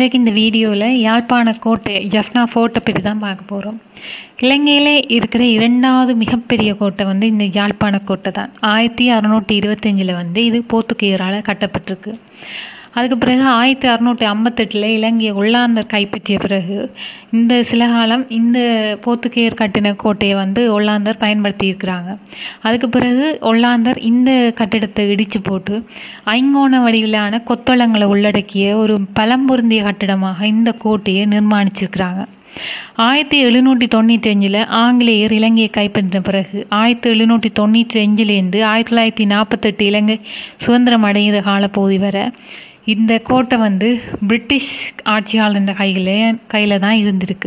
இன்றைக்கு இந்த வீடியோவில் யாழ்ப்பாண கோட்டை ஜஃப்னா ஃபோர்ட்டை பற்றி தான் பார்க்க போகிறோம் இலங்கையில் இருக்கிற இரண்டாவது மிகப்பெரிய கோட்டை வந்து இந்த யாழ்ப்பாண கோட்டை தான் ஆயிரத்தி அறநூற்றி இருபத்தஞ்சில் வந்து இது போர்த்துகீயரால் கட்டப்பட்டிருக்கு அதுக்கு பிறகு ஆயிரத்தி அறநூற்றி ஐம்பத்தெட்டில் இலங்கையை ஒல்லாந்தர் கைப்பற்றிய பிறகு இந்த சில காலம் இந்த போர்த்துகேயர் கட்டின கோட்டையை வந்து ஒல்லாந்தர் பயன்படுத்தி இருக்கிறாங்க அதுக்கு பிறகு ஒல்லாந்தர் இந்த கட்டிடத்தை இடித்து போட்டு ஐங்கோண வடிவிலான கொத்தளங்களை உள்ளடக்கிய ஒரு பழம்பொருந்திய கட்டிடமாக இந்த கோட்டையை நிர்மாணிச்சிருக்கிறாங்க ஆயிரத்தி எழுநூற்றி தொண்ணூற்றி அஞ்சில் ஆங்கிலேயர் இலங்கையை கைப்பற்றின பிறகு ஆயிரத்தி எழுநூற்றி தொண்ணூற்றி அஞ்சுலேருந்து ஆயிரத்தி தொள்ளாயிரத்தி நாற்பத்தெட்டு இலங்கை சுதந்திரம் அடைகிற காலப்பகுதி வரை இந்த கோட்டை வந்து பிரிட்டிஷ் ஆட்சியாளர் கையில் கையில் தான் இருந்திருக்கு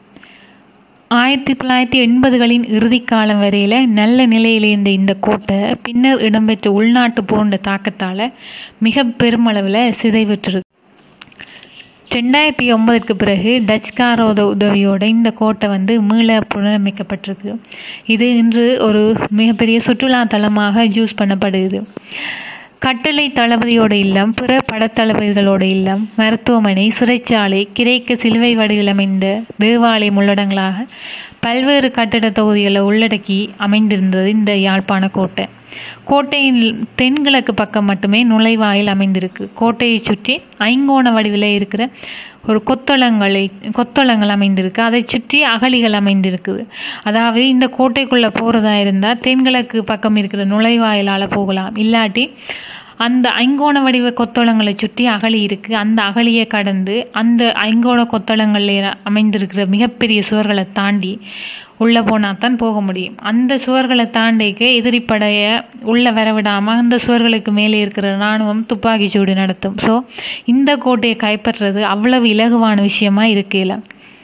ஆயிரத்தி தொள்ளாயிரத்தி எண்பதுகளின் இறுதி காலம் வரையில் நல்ல நிலையில் இருந்த இந்த கோட்டை பின்னர் இடம்பெற்ற உள்நாட்டு போன்ற தாக்கத்தால் மிக பெருமளவில் சிதைவுற்றிருக்கு ரெண்டாயிரத்தி ஒன்பதுக்கு பிறகு டச்காரோட உதவியோட இந்த கோட்டை வந்து மீள புனரமைக்கப்பட்டிருக்கு இது இன்று ஒரு மிகப்பெரிய சுற்றுலா தலமாக யூஸ் பண்ணப்படுது கட்டளை தளபதியோட இல்லம் பிற படத்தளபதிகளோட இல்லம் மருத்துவமனை சிறைச்சாலை கிரேக்க சிலுவை வடிவில் அமைந்த தேவாலயம் உள்ளடங்களாக பல்வேறு கட்டட தொகுதிகளை உள்ளடக்கி அமைந்திருந்தது இந்த யாழ்ப்பாண கோட்டை கோட்டையின் தென்கிழக்கு பக்கம் மட்டுமே நுழைவாயில் அமைந்திருக்கு கோட்டையை சுற்றி ஐங்கோண வடிவில் இருக்கிற ஒரு கொத்தளங்களை கொத்தளங்கள் அமைந்திருக்கு அதை சுற்றி அகழிகள் அமைந்திருக்குது அதாவது இந்த கோட்டைக்குள்ளே போகிறதா இருந்தால் தென்கிழக்கு பக்கம் இருக்கிற நுழைவாயிலால் போகலாம் இல்லாட்டி அந்த ஐங்கோண வடிவ கொத்தளங்களை சுற்றி அகழி இருக்குது அந்த அகழியை கடந்து அந்த ஐங்கோண கொத்தளங்களில் அமைந்திருக்கிற மிகப்பெரிய சுவர்களை தாண்டி உள்ளே போனால் தான் போக முடியும் அந்த சுவர்களை தாண்டிக்க எதிரிப்படையை உள்ளே வரவிடாமல் அந்த சுவர்களுக்கு மேலே இருக்கிற இராணுவம் துப்பாக்கி சூடு நடத்தும் ஸோ இந்த கோட்டையை கைப்பற்றுறது அவ்வளவு இலகுவான விஷயமா இருக்கையில்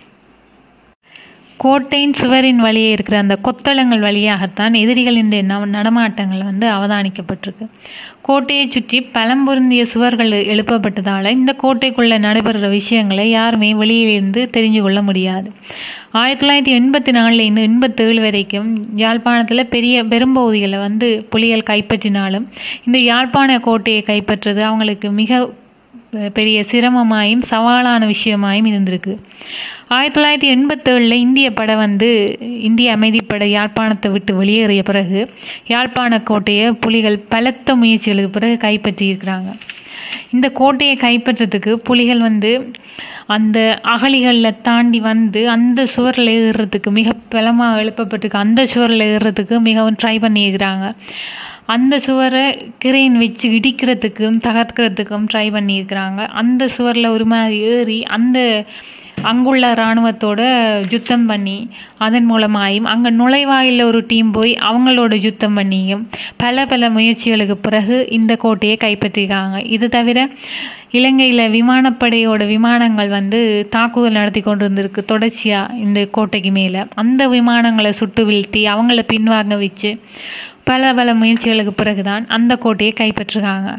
கோட்டையின் சுவரின் வழியே இருக்கிற அந்த கொத்தளங்கள் வழியாகத்தான் எதிரிகளின் நடமாட்டங்கள் வந்து அவதானிக்கப்பட்டிருக்கு கோட்டையை சுற்றி பழம்பொருந்திய சுவர்கள் எழுப்பப்பட்டதால் இந்த கோட்டைக்குள்ளே நடைபெறுற விஷயங்களை யாருமே வெளியிலிருந்து தெரிஞ்சு கொள்ள முடியாது ஆயிரத்தி தொள்ளாயிரத்தி எண்பத்தி நாலுலேருந்து எண்பத்தேழு வரைக்கும் யாழ்ப்பாணத்தில் பெரிய பெரும்பகுதிகளை வந்து புலிகள் கைப்பற்றினாலும் இந்த யாழ்ப்பாண கோட்டையை கைப்பற்றுறது அவங்களுக்கு மிக பெரிய சிரமமாயும் சவாலான விஷயமாயும் இருந்திருக்கு ஆயிரத்தி தொள்ளாயிரத்தி எண்பத்தேழில் இந்திய படை வந்து இந்திய அமைதிப்படை யாழ்ப்பாணத்தை விட்டு வெளியேறிய பிறகு யாழ்ப்பாண கோட்டையை புலிகள் பலத்த முயற்சிகளுக்கு பிறகு கைப்பற்றியிருக்கிறாங்க இந்த கோட்டையை கைப்பற்றத்துக்கு புலிகள் வந்து அந்த அகழிகளில் தாண்டி வந்து அந்த சுவரில் ஏறுறதுக்கு மிக பலமாக எழுப்பப்பட்டிருக்கு அந்த சுவரில் ஏறுறதுக்கு மிகவும் ட்ரை பண்ணியிருக்கிறாங்க அந்த சுவரை கிரெயின் வச்சு இடிக்கிறதுக்கும் தகர்க்கிறதுக்கும் ட்ரை பண்ணியிருக்கிறாங்க அந்த சுவரில் ஒரு மாதிரி ஏறி அந்த அங்குள்ள இராணுவத்தோட யுத்தம் பண்ணி அதன் மூலமாயும் அங்கே நுழைவாயில் ஒரு டீம் போய் அவங்களோட யுத்தம் பண்ணியும் பல பல முயற்சிகளுக்கு பிறகு இந்த கோட்டையை கைப்பற்றிருக்காங்க இது தவிர இலங்கையில் விமானப்படையோட விமானங்கள் வந்து தாக்குதல் நடத்தி கொண்டு இருந்திருக்கு தொடர்ச்சியாக இந்த கோட்டைக்கு மேலே அந்த விமானங்களை சுட்டு வீழ்த்தி அவங்கள பின்வாங்க வச்சு பல பல முயற்சிகளுக்கு பிறகுதான் அந்த கோட்டையை கைப்பற்றுறாங்க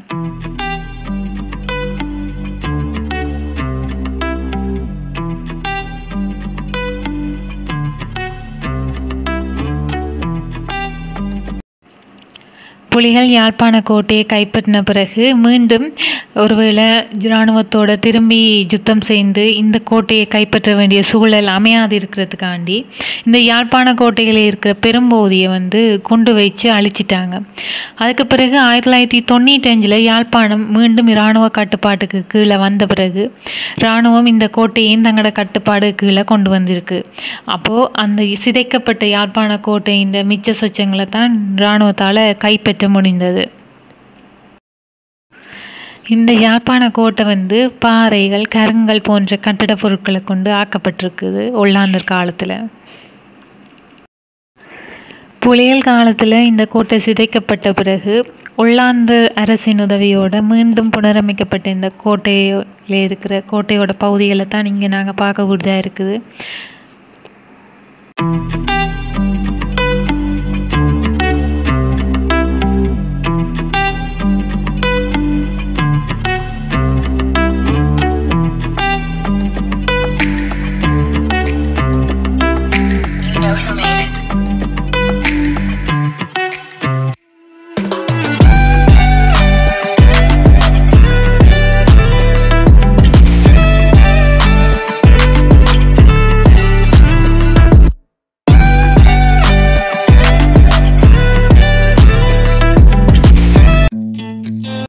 புலிகள் யாழ்ப்பாண கோட்டையை கைப்பற்றின பிறகு மீண்டும் ஒருவேளை இராணுவத்தோட திரும்பி யுத்தம் செய்து இந்த கோட்டையை கைப்பற்ற வேண்டிய சூழல் அமையாது இருக்கிறதுக்காண்டி இந்த யாழ்ப்பாண கோட்டையில் இருக்கிற பெரும்பகுதியை வந்து கொண்டு வச்சு அழிச்சிட்டாங்க அதுக்கு பிறகு ஆயிரத்தி தொள்ளாயிரத்தி தொண்ணூற்றி அஞ்சில் யாழ்ப்பாணம் மீண்டும் இராணுவ கட்டுப்பாட்டுக்கு கீழே வந்த பிறகு இராணுவம் இந்த கோட்டையும் தங்களோட கட்டுப்பாடு கீழே கொண்டு வந்திருக்கு அப்போது அந்த சிதைக்கப்பட்ட யாழ்ப்பாண கோட்டையின் மிச்ச சொச்சங்களை தான் இராணுவத்தால் கைப்பற்ற பெற்ற முடிந்தது இந்த யாழ்ப்பாண கோட்டை வந்து பாறைகள் கருங்கல் போன்ற கட்டட பொருட்களை கொண்டு ஆக்கப்பட்டிருக்குது ஒல்லாந்தர் காலத்தில் புலிகள் காலத்தில் இந்த கோட்டை சிதைக்கப்பட்ட பிறகு ஒல்லாந்தர் அரசின் உதவியோட மீண்டும் புனரமைக்கப்பட்ட இந்த கோட்டையில் இருக்கிற கோட்டையோட பகுதிகளை தான் இங்கே நாங்கள் பார்க்கக்கூடியதாக இருக்குது